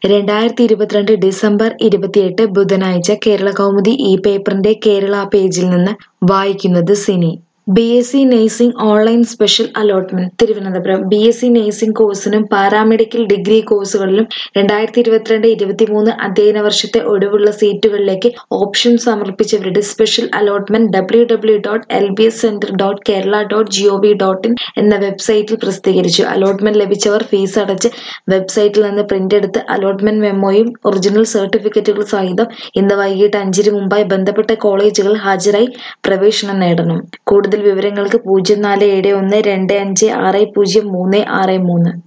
രണ്ടായിരത്തി ഇരുപത്തിരണ്ട് ഡിസംബർ ഇരുപത്തിയെട്ട് ബുധനാഴ്ച കേരള കൗമുദി ഈ പേപ്പറിന്റെ കേരള പേജിൽ നിന്ന് വായിക്കുന്നത് Sini B S C nursing online special allotment Thiruvananthapuram B S C nursing കോഴ്സിനും പാരാമെഡിക്കൽ ഡിഗ്രി കോഴ്സുകളിലും രണ്ടായിരത്തി ഇരുപത്തിരണ്ട് ഇരുപത്തിമൂന്ന് അധ്യയന വർഷത്തെ ഒഴിവുള്ള സീറ്റുകളിലേക്ക് ഓപ്ഷൻ സമർപ്പിച്ചവരുടെ special allotment W W dot L B S centre dot Kerala dot G O V dot in എന്ന വെബ്സൈറ്റിൽ പ്രസിദ്ധീകരിച്ചു അലോട്ട്മെന്റ് ലഭിച്ചവർ ഫീസ് അടച്ച് വെബ്സൈറ്റിൽ നിന്ന് പ്രിന്റ് എടുത്ത് അലോട്ട്മെന്റ് മെമ്മോയും ഒറിജിനൽ സർട്ടിഫിക്കറ്റുകൾ സഹിതം ഇന്ന് വൈകിട്ട് അഞ്ചിന് മുമ്പായി ബന്ധപ്പെട്ട കോളേജുകൾ ഹാജരായി പ്രവേശനം നേടണം കൂടുതൽ വിവരങ്ങൾക്ക് പൂജ്യം നാല് ഏഴ് ഒന്ന് രണ്ട് അഞ്ച് ആറ് പൂജ്യം മൂന്ന് ആറ് മൂന്ന്